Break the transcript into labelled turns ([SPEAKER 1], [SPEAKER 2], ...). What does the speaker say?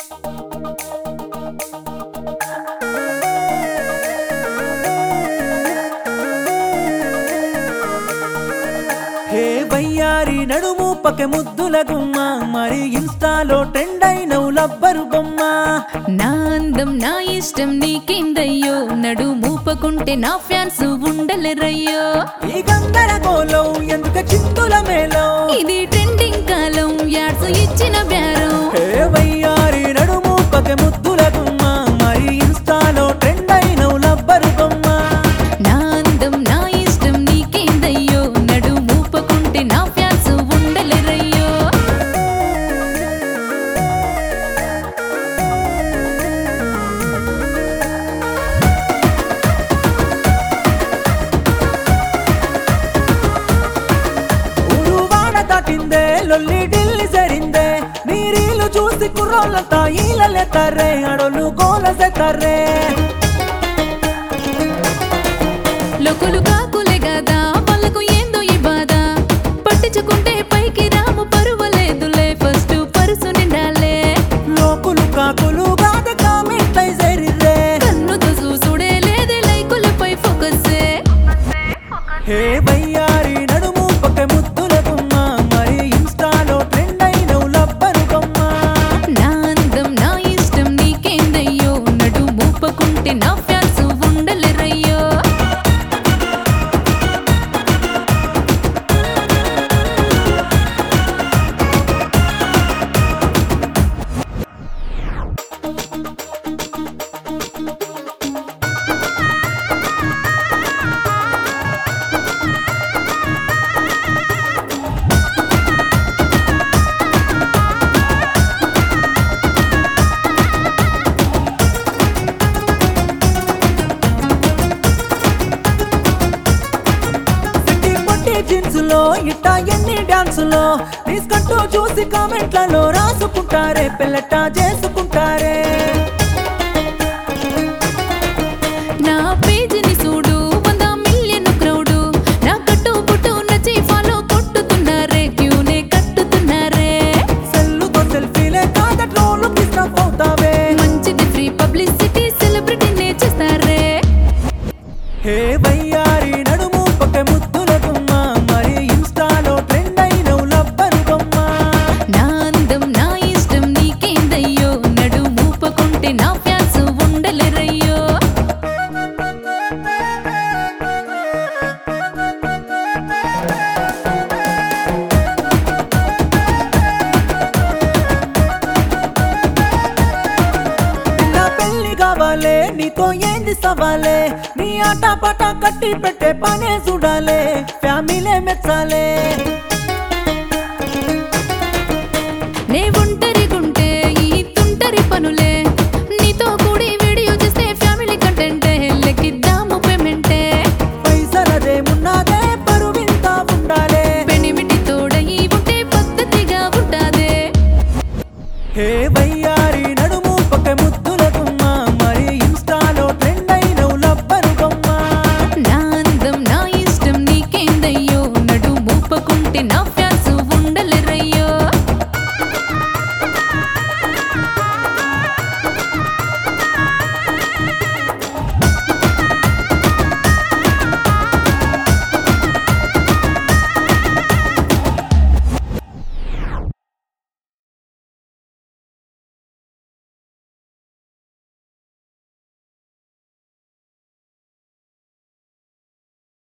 [SPEAKER 1] హే వయ్యారి నడుము పకె ముద్దుల గుమ్మ మరి ఇన్స్టాలో ట్రెండ్ అయినవు లబ్బరు బొమ్మ
[SPEAKER 2] నా అందం నా ఇష్టం నీకేందయ్యో నడు మూపకుంటే నా ఫ్యాన్స్ ఉండలేరయ్యో
[SPEAKER 1] ఈ గందరగోళం ఎందుకు చిందుల మేళం
[SPEAKER 2] ఇది ట్రెండింగ్ కాలం యాడ్స్ ఇచ్చిన బేరం
[SPEAKER 1] హే వయ్యారి నడుము పకె ముద్దుల గుమ్మ మరి ఇన్స్టాలో ట్రెండ్ అయినవు లబ్బరు బొమ్మ
[SPEAKER 2] నా అందం నా ఇష్టం నీకేందయ్యో నడు మూపకుంటే నా ఫ్యాన్స్ ఉండలేరయ్యో
[SPEAKER 1] ఊరు వాడ దాటిందే లొల్లి ఢిల్లీ సరిందే నీరీలు చూసి కుర్రోళ్ళంతా ఈలలెత్తారే అడోలు గోల సెత్తారే
[SPEAKER 2] లోకులు కాకులే గదా వాళ్ళకు ఏందో ఈ బాధ పట్టించుకుంటే పైకి రాము పరువలేదులే ఫస్ట్ పరుసు నిండాలే
[SPEAKER 1] లోకులు కాకులు గాద కామెంట్లై సెరిరే
[SPEAKER 2] కన్నుతో చూసుడే లేదే లైకులపై ఫోకస్సే
[SPEAKER 1] హే వయ్యారి నడుము పక్క ముద్దుల గుమ్మ మరి ఇన్స్టాలో ట్రెండ్ అయినవు లబ్బరు బొమ్మ
[SPEAKER 2] నా అందం నా ఇష్టం నీకేందయ్యో నడు మూపకుంటే నా ఫ్యాన్స్ ఉండలేరయ్యో
[SPEAKER 1] సిటీ పొట్టి జీన్స్ లో ఇట్టా ఎన్ని డాన్స్ లో తీసుకుంటూ చూసి కామెంట్లలో రాసుకుంటారే పిల్లట చేసుకుంటారే
[SPEAKER 2] నా పేజీని చూడు వంద మిలియన్ క్రౌడు నా కట్టు పుట్టు నచ్చి ఫాలో కొట్టుతున్నారే క్యూనే కట్టుతున్నారే
[SPEAKER 1] సెల్లుతో సెల్ఫీలే కాద ట్రోలు డిస్టర్బ్ అవుతావే
[SPEAKER 2] మంచిది ఫ్రీ పబ్లిసిటీ సెలబ్రిటీనే చేస్తారే
[SPEAKER 1] హే వయ్యారి నడుము పక్క ముద్దుల గుమ్మ మరి ఇన్స్టాలో ట్రెండ్ అయినవు లబ్బరు బొమ్మ
[SPEAKER 2] నా అందం నా ఇష్టం నీకేందయ్యో నడు మూపకుంటే నా ఫ్యాన్స్ ఉండలేరయ్యో
[SPEAKER 1] నా పెళ్లి కావాలే నీతో ఏంది సవాలే నీ ఆట పాట కట్టి పెట్టే పనే చూడాలే ఫ్యామిలీ మెచ్చాలే
[SPEAKER 2] నే ఒంటరిగుంటే ఈ తుంటరి పనులే నీతో కూడి వీడియో చేస్తే ఫ్యామిలీ కంటెంటే లెక్కిద్దాము పేమెంటే
[SPEAKER 1] పైసలదేమున్నదే పరువింత ఉండాలే
[SPEAKER 2] పెనిమిటి తోడయి ఉంటే పద్ధతిగా ఉంటాదే
[SPEAKER 1] హే వయ్యారి